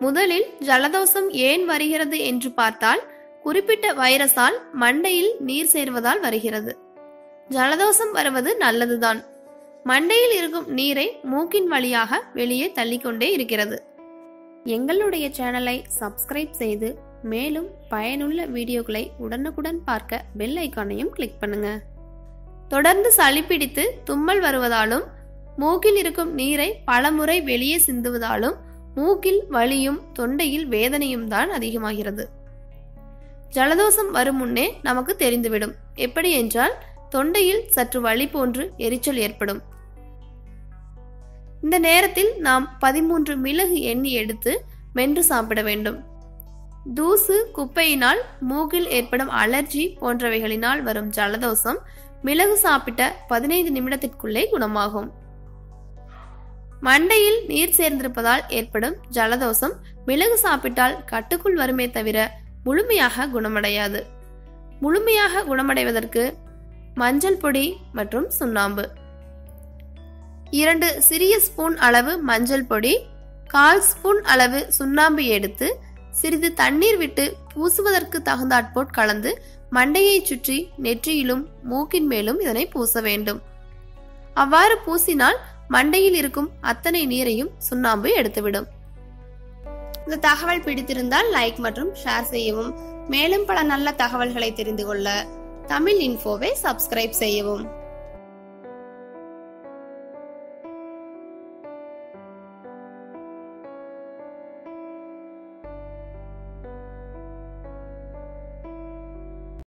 முதலில் ஜலதோஷம் ஏன் வருகிறது என்று பார்த்தால் குறிப்பிட்ட வைரஸால் மண்டையில் நீர் சேர்வதால் வருகிறது ஜலதோஷம் வருவது நல்லதுதான் மண்டையில் இருக்கும் நீரை மூக்கின் வழியாக வெளியே தள்ளிக்கொண்டே இருக்கிறது எங்களுடைய சேனலை சப்ஸ்கிரைப் செய்து மேலும் பயனுள்ள வீடியோக்களை உடனுக்குடன் பார்க்க பெல் ஐக்கானையும் கிளிக் பண்ணுங்க தொடர்ந்து சளி பிடித்து தும்மல் வருவதாலும் மூக்கில் இருக்கும் நீரை பலமுறை வெளியே சிந்துவதாலும் மூக்கில் வலியும் தொண்டையில் வேதனையும் தான் அதிகமாகிறது ஜலதோஷம் வரும் முன்னே நமக்கு தெரிந்துவிடும் எப்படி என்றால் தொண்டையில் சற்று வலி போன்று எரிச்சல் ஏற்படும் இந்த நேரத்தில் நாம் பதிமூன்று மிளகு எண்ணி எடுத்து மென்று சாப்பிட வேண்டும் தூசு குப்பையினால் மூக்கில் ஏற்படும் அலர்ஜி போன்றவைகளினால் வரும் ஜலதோஷம் மிளகு சாப்பிட்ட பதினைந்து நிமிடத்திற்குள்ளே குணமாகும் மண்டையில் நீர் சேர்ந்திருப்பதால் ஏற்படும் ஜலதோஷம் மிளகு சாப்பிட்டால் கட்டுக்குள் வருமே தவிர முழுமையாக குணமடையாது முழுமையாக குணமடைவதற்கு மஞ்சள் பொடி மற்றும் சுண்ணாம்பு இரண்டு சிறிய ஸ்பூன் அளவு மஞ்சள் பொடி கால் ஸ்பூன் அளவு சுண்ணாம்பு எடுத்து சிறிது தண்ணீர் விட்டு பூசுவதற்கு தகுந்தாற்போட் கலந்து மண்டையை சுற்றி நெற்றியிலும் மூக்கின் மேலும் இதனை பூச வேண்டும் அவ்வாறு பூசினால் மண்டையில் இருக்கும் அத்தனை நீரையும் சுண்ணாம்பு எடுத்துவிடும் இந்த தகவல் பிடித்திருந்தால் லைக் மற்றும் ஷேர் செய்யவும் மேலும் பல நல்ல தகவல்களை தெரிந்து கொள்ள தமிழ் இன்ஃபோவை சப்ஸ்கிரைப் செய்யவும்